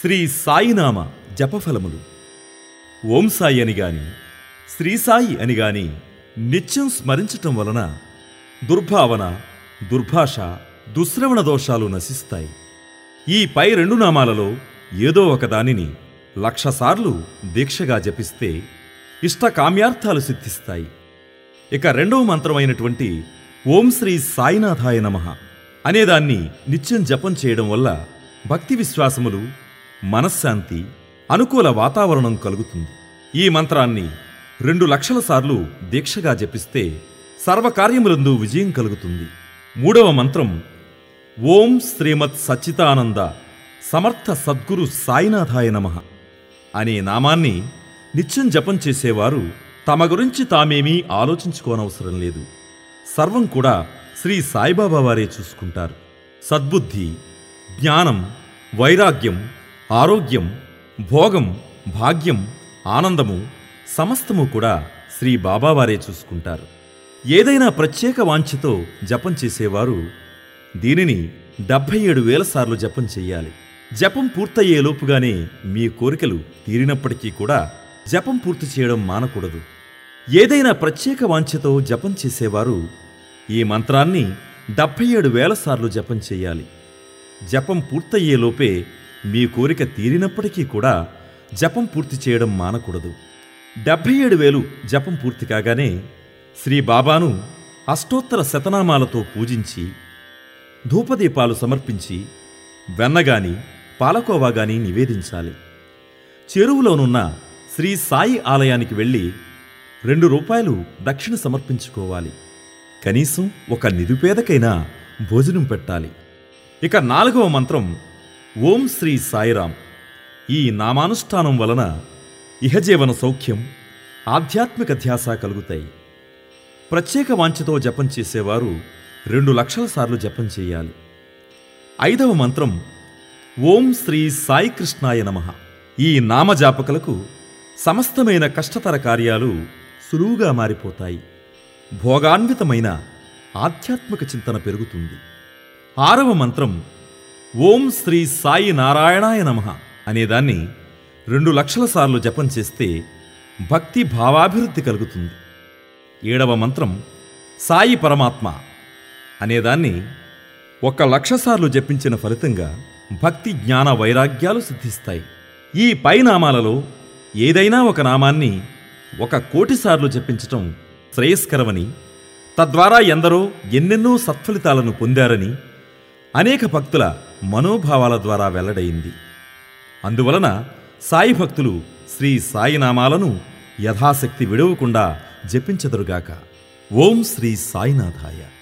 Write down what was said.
శ్రీ సాయినామ జపఫలములు ఓం సాయి అని గాని శ్రీ సాయి అని గాని నిత్యం స్మరించటం వలన దుర్భావన దుర్భాష దుశ్రవణ దోషాలు నశిస్తాయి ఈ పై రెండు నామాలలో ఏదో ఒక దానిని లక్షసార్లు దీక్షగా జపిస్తే ఇష్టకామ్యార్థాలు సిద్ధిస్తాయి ఇక రెండవ మంత్రమైనటువంటి ఓం శ్రీ సాయినాథాయ నమః అనేదాన్ని నిత్యం జపం చేయడం వల్ల భక్తి విశ్వాసములు మనశ్శాంతి అనుకూల వాతావరణం కలుగుతుంది ఈ మంత్రాన్ని రెండు లక్షల సార్లు దీక్షగా జపిస్తే సర్వకార్యములందు విజయం కలుగుతుంది మూడవ మంత్రం ఓం శ్రీమత్ సచ్చితానంద సమర్థ సద్గురు సాయినాథాయ నమః అనే నామాన్ని నిత్యం జపం చేసేవారు తమ గురించి తామేమీ ఆలోచించుకోనవసరం లేదు సర్వం కూడా శ్రీ సాయిబాబా వారే చూసుకుంటారు సద్బుద్ధి జ్ఞానం వైరాగ్యం ఆరోగ్యం భోగం భాగ్యం ఆనందము సమస్తము కూడా శ్రీ బాబావారే చూసుకుంటారు ఏదైనా ప్రత్యేక వాంఛతో జపం చేసేవారు దీనిని డెబ్భై ఏడు వేల సార్లు జపం చెయ్యాలి జపం పూర్తయ్యే లోపుగానే మీ కోరికలు తీరినప్పటికీ కూడా జపం పూర్తి చేయడం మానకూడదు ఏదైనా ప్రత్యేక వాంఛతో జపం చేసేవారు ఈ మంత్రాన్ని డెబ్భై ఏడు వేల సార్లు జపం చేయాలి జపం పూర్తయ్యే లోపే మీ కోరిక తీరినప్పటికీ కూడా జపం పూర్తి చేయడం మానకూడదు డెబ్భై ఏడు వేలు జపం పూర్తి కాగానే శ్రీ బాబాను అష్టోత్తర శతనామాలతో పూజించి ధూపదీపాలు సమర్పించి వెన్నగాని పాలకోవా గాని నివేదించాలి చెరువులోనున్న శ్రీ సాయి ఆలయానికి వెళ్ళి రెండు రూపాయలు దక్షిణ సమర్పించుకోవాలి కనీసం ఒక నిరుపేదకైనా భోజనం పెట్టాలి ఇక నాలుగవ మంత్రం ఓం శ్రీ సాయిరాం ఈ నామానుష్ఠానం వలన ఇహజీవన సౌఖ్యం ఆధ్యాత్మిక ధ్యాస కలుగుతాయి ప్రత్యేక వాంఛతో జపం చేసేవారు రెండు లక్షల సార్లు జపం చేయాలి ఐదవ మంత్రం ఓం శ్రీ సాయి కృష్ణాయ నమః ఈ నామజాపకులకు సమస్తమైన కష్టతర కార్యాలు సులువుగా మారిపోతాయి భోగాన్వితమైన ఆధ్యాత్మిక చింతన పెరుగుతుంది ఆరవ మంత్రం ఓం శ్రీ సాయి నారాయణాయ నమః అనేదాన్ని రెండు లక్షల సార్లు జపం చేస్తే భక్తి భావాభివృద్ధి కలుగుతుంది ఏడవ మంత్రం సాయి పరమాత్మ అనేదాన్ని ఒక లక్ష సార్లు జపించిన ఫలితంగా భక్తి జ్ఞాన వైరాగ్యాలు సిద్ధిస్తాయి ఈ పై నామాలలో ఏదైనా ఒక నామాన్ని ఒక కోటి సార్లు జపించటం శ్రేయస్కరమని తద్వారా ఎందరో ఎన్నెన్నో సత్ఫలితాలను పొందారని అనేక భక్తుల మనోభావాల ద్వారా వెల్లడైంది అందువలన సాయి భక్తులు శ్రీ సాయినామాలను యథాశక్తి విడవకుండా జపించదురుగాక ఓం శ్రీ సాయినాథాయ